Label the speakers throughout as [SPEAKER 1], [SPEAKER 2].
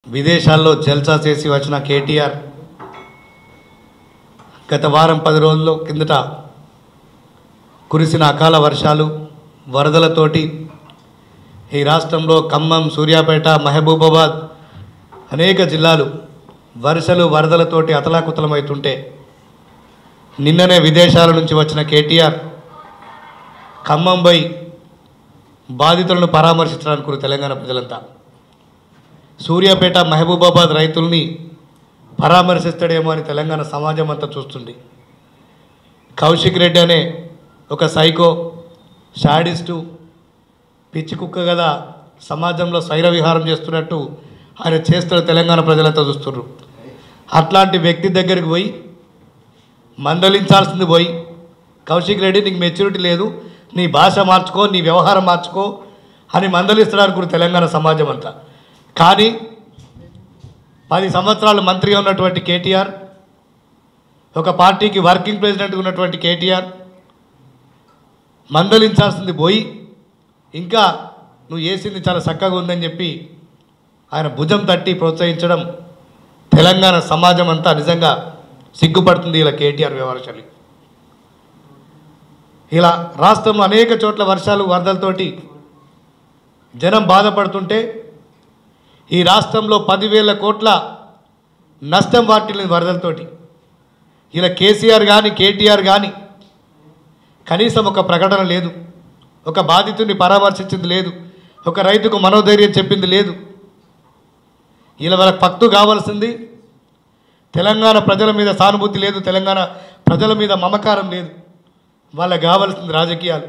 [SPEAKER 1] విదేశాల్లో జల్సా చేసి వచ్చిన కేటీఆర్ గత వారం పది రోజుల కిందట కురిసిన అకాల వర్షాలు వరదలతోటి ఈ రాష్ట్రంలో ఖమ్మం సూర్యాపేట మహబూబాబాద్ అనేక జిల్లాలు వరుసలు వరదలతోటి అతలాకుతలమవుతుంటే నిన్ననే విదేశాల నుంచి వచ్చిన కేటీఆర్ ఖమ్మం పోయి బాధితులను పరామర్శించడానికి తెలంగాణ ప్రజలంతా సూర్యాపేట మహబూబాబాద్ రైతుల్ని పరామర్శిస్తాడేమో అని తెలంగాణ సమాజం అంతా చూస్తుంది కౌశిక్ రెడ్డి అనే ఒక సైకో షాడిస్టు పిచ్చి కుక్క కదా సమాజంలో స్వైర విహారం చేస్తున్నట్టు ఆయన చేస్తున్న తెలంగాణ ప్రజలంతా చూస్తున్నారు అట్లాంటి వ్యక్తి దగ్గరికి పోయి మందలించాల్సింది పోయి కౌశిక్ రెడ్డి నీకు మెచ్యూరిటీ లేదు నీ భాష మార్చుకో నీ వ్యవహారం మార్చుకో అని మందలిస్తున్నారు తెలంగాణ సమాజం అంతా కానీ పది సంవత్సరాలు మంత్రిగా ఉన్నటువంటి కేటీఆర్ ఒక పార్టీకి వర్కింగ్ ప్రెసిడెంట్గా ఉన్నటువంటి కేటీఆర్ మందలించాల్సింది పోయి ఇంకా నువ్వు చేసింది చాలా చక్కగా ఉందని చెప్పి ఆయన భుజం తట్టి ప్రోత్సహించడం తెలంగాణ సమాజం అంతా నిజంగా సిగ్గుపడుతుంది ఇలా కేటీఆర్ వ్యవహారశైలి ఇలా రాష్ట్రంలో అనేక చోట్ల వర్షాలు వరదలతోటి జనం బాధపడుతుంటే ఈ రాష్ట్రంలో పదివేల కోట్ల నష్టం వాటిల్ని వరదలతోటి ఇలా కేసీఆర్ కానీ కేటీఆర్ కానీ కనీసం ఒక ప్రకటన లేదు ఒక బాధితుడిని పరామర్శించింది లేదు ఒక రైతుకు మనోధైర్యం చెప్పింది లేదు ఇలా వాళ్ళకి పక్తు కావాల్సింది తెలంగాణ ప్రజల మీద సానుభూతి లేదు తెలంగాణ ప్రజల మీద మమకారం లేదు వాళ్ళకి కావాల్సింది రాజకీయాలు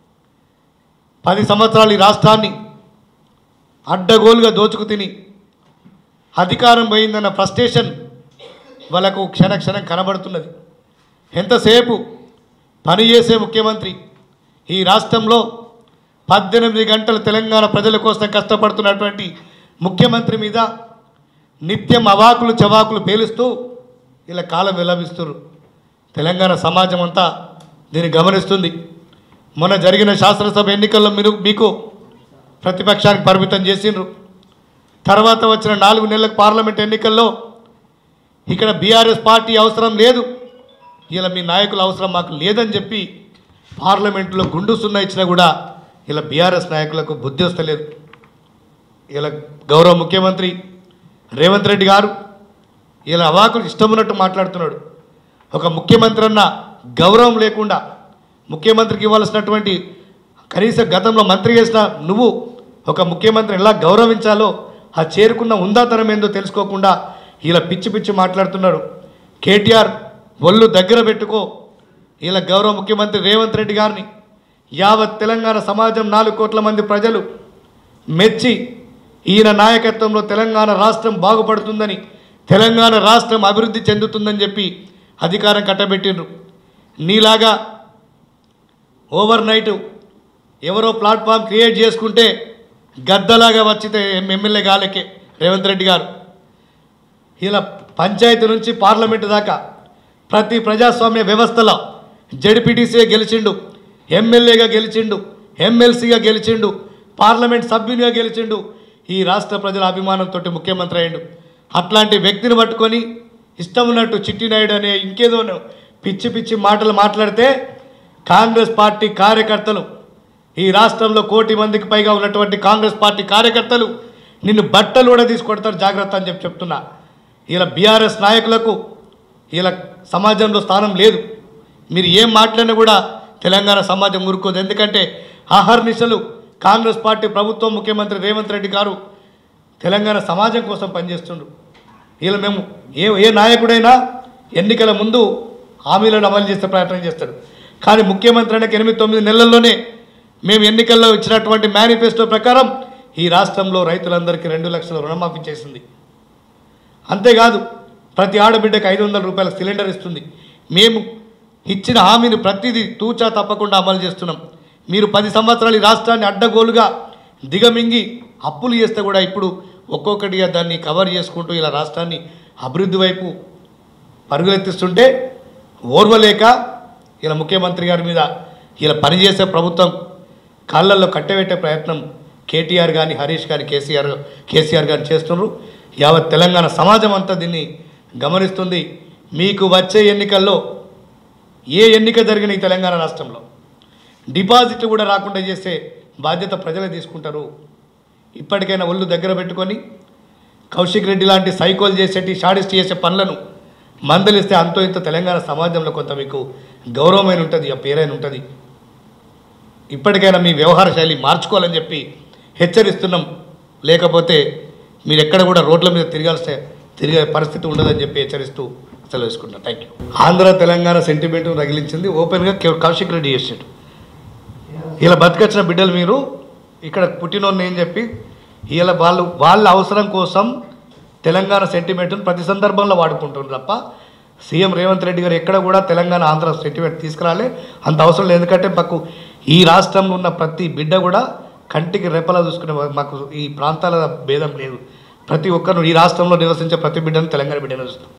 [SPEAKER 1] పది సంవత్సరాలు ఈ రాష్ట్రాన్ని అడ్డగోలుగా దోచుకు తిని అధికారం పోయిందన్న ఫ్రస్ట్రేషన్ వాళ్ళకు క్షణ క్షణం కనబడుతున్నది ఎంతసేపు పనిచేసే ముఖ్యమంత్రి ఈ రాష్ట్రంలో పద్దెనిమిది గంటలు తెలంగాణ ప్రజల కోసం కష్టపడుతున్నటువంటి ముఖ్యమంత్రి మీద నిత్యం అవాకులు చవాకులు పేలుస్తూ ఇలా కాలం విలపిస్తున్నారు తెలంగాణ సమాజం అంతా దీన్ని గమనిస్తుంది మొన్న జరిగిన శాసనసభ ఎన్నికల్లో మీరు మీకు ప్రతిపక్షానికి పరిమితం చేసిండ్రు తర్వాత వచ్చిన నాలుగు నెలలకు పార్లమెంట్ ఎన్నికల్లో ఇక్కడ బీఆర్ఎస్ పార్టీ అవసరం లేదు ఇలా మీ నాయకుల అవసరం మాకు లేదని చెప్పి పార్లమెంట్లో గుండు సున్నా ఇచ్చినా కూడా ఇలా బీఆర్ఎస్ నాయకులకు బుద్ధి వస్తలేదు ఇలా గౌరవ ముఖ్యమంత్రి రేవంత్ రెడ్డి గారు ఇలా అవాకులు ఇష్టం ఉన్నట్టు మాట్లాడుతున్నాడు ఒక ముఖ్యమంత్రి అన్న గౌరవం లేకుండా ముఖ్యమంత్రికి ఇవ్వాల్సినటువంటి కనీస గతంలో మంత్రి చేసిన నువ్వు ఒక ముఖ్యమంత్రి ఎలా గౌరవించాలో ఆ చేరుకున్న ఉందాతనం ఏందో తెలుసుకోకుండా ఇలా పిచ్చి పిచ్చి మాట్లాడుతున్నాడు కేటీఆర్ ఒళ్ళు దగ్గర పెట్టుకో ఇలా గౌరవ ముఖ్యమంత్రి రేవంత్ రెడ్డి గారిని యావత్ తెలంగాణ సమాజం నాలుగు కోట్ల మంది ప్రజలు మెచ్చి ఈయన నాయకత్వంలో తెలంగాణ రాష్ట్రం బాగుపడుతుందని తెలంగాణ రాష్ట్రం అభివృద్ధి చెందుతుందని చెప్పి అధికారం కట్టబెట్టిండ్రు నీలాగా ఓవర్ నైట్ ఎవరో ప్లాట్ఫామ్ క్రియేట్ చేసుకుంటే గద్దలాగా వచ్చితే ఎమ్మెల్యే గాలకే రేవంత్ రెడ్డి గారు ఇలా పంచాయతీ నుంచి పార్లమెంటు దాకా ప్రతి ప్రజాస్వామ్య వ్యవస్థలో జడ్పీటీసీగా గెలిచిండు ఎమ్మెల్యేగా గెలిచిండు ఎమ్మెల్సీగా గెలిచిండు పార్లమెంట్ సభ్యునిగా గెలిచిండు ఈ రాష్ట్ర ప్రజల అభిమానంతో ముఖ్యమంత్రి అయ్యిండు అట్లాంటి వ్యక్తిని పట్టుకొని ఇష్టం ఉన్నట్టు చిట్టి నాయుడు అనే ఇంకేదో పిచ్చి పిచ్చి మాటలు మాట్లాడితే కాంగ్రెస్ పార్టీ కార్యకర్తలు ఈ రాష్ట్రంలో కోటి మందికి పైగా ఉన్నటువంటి కాంగ్రెస్ పార్టీ కార్యకర్తలు నిన్ను బట్టలు కూడా తీసుకొడతారు జాగ్రత్త అని చెప్పి చెప్తున్నా ఇలా బీఆర్ఎస్ నాయకులకు ఇలా సమాజంలో స్థానం లేదు మీరు ఏం మాట్లాడినా కూడా తెలంగాణ సమాజం ఊరుకోదు ఎందుకంటే ఆహర్నిశలు కాంగ్రెస్ పార్టీ ప్రభుత్వం ముఖ్యమంత్రి రేవంత్ రెడ్డి గారు తెలంగాణ సమాజం కోసం పనిచేస్తుండ్రు ఇలా మేము ఏ ఏ నాయకుడైనా ఎన్నికల ముందు హామీలను అమలు చేసే ప్రయత్నం చేస్తాడు కానీ ముఖ్యమంత్రి అయినాక ఎనిమిది తొమ్మిది నెలల్లోనే మేము ఎన్నికల్లో ఇచ్చినటువంటి మేనిఫెస్టో ప్రకారం ఈ రాష్ట్రంలో రైతులందరికీ రెండు లక్షల రుణమాఫీ చేసింది అంతేకాదు ప్రతి ఆడబిడ్డకు ఐదు వందల రూపాయల సిలిండర్ ఇస్తుంది మేము ఇచ్చిన హామీని ప్రతిదీ తూచా తప్పకుండా అమలు చేస్తున్నాం మీరు పది సంవత్సరాలు ఈ రాష్ట్రాన్ని అడ్డగోలుగా దిగమింగి అప్పులు చేస్తే కూడా ఇప్పుడు ఒక్కొక్కటిగా దాన్ని కవర్ చేసుకుంటూ ఇలా రాష్ట్రాన్ని అభివృద్ధి వైపు పరుగులెత్తిస్తుంటే ఓర్వలేక ఇలా ముఖ్యమంత్రి గారి మీద ఇలా పనిచేసే ప్రభుత్వం కాళ్ళల్లో కట్టబెట్టే ప్రయత్నం కేటీఆర్ కానీ హరీష్ కానీ కేసీఆర్ కేసీఆర్ కానీ చేస్తున్నారు యావత్ తెలంగాణ సమాజం అంతా దీన్ని గమనిస్తుంది మీకు వచ్చే ఎన్నికల్లో ఏ ఎన్నిక జరిగిన ఈ తెలంగాణ రాష్ట్రంలో డిపాజిట్లు కూడా రాకుండా చేసే బాధ్యత ప్రజలే తీసుకుంటారు ఇప్పటికైనా ఒళ్ళు దగ్గర పెట్టుకొని కౌశిక్ రెడ్డి లాంటి సైకోలు చేసేటి షాడిస్ట్ చేసే పనులను మందలిస్తే అంతో ఇంత తెలంగాణ సమాజంలో కొంత మీకు గౌరవమైన ఉంటుంది ఆ పేరైన ఉంటుంది ఇప్పటికైనా మీ వ్యవహార శైలి మార్చుకోవాలని చెప్పి హెచ్చరిస్తున్నాం లేకపోతే మీరు ఎక్కడ కూడా రోడ్ల మీద తిరగాల్సిన తిరిగే పరిస్థితి ఉండదని చెప్పి హెచ్చరిస్తూ సెలవు వేసుకుంటాం thank you Andhra Telangana sentiment రగిలించింది ఓపెన్గా కే- కౌశిక్ రెడ్డి చేసాడు ఇలా బతికొచ్చిన బిడ్డలు మీరు ఇక్కడ పుట్టినోడిని ఏం చెప్పి ఇలా వాళ్ళు వాళ్ళ అవసరం కోసం తెలంగాణ సెంటిమెంట్ను ప్రతి సందర్భంలో వాడుకుంటున్నారు తప్ప సీఎం రేవంత్ రెడ్డి గారు ఎక్కడ కూడా తెలంగాణ ఆంధ్ర సెంటిమెంట్ తీసుకురాలే అంత అవసరం లేదు ఎందుకంటే మాకు ఈ రాష్ట్రంలో ఉన్న ప్రతి బిడ్డ కూడా కంటికి రెప్పలా చూసుకునే మాకు ఈ ప్రాంతాల భేదం లేదు ప్రతి ఒక్కరు ఈ రాష్ట్రంలో నివసించే ప్రతి బిడ్డను తెలంగాణ బిడ్డను చూస్తాం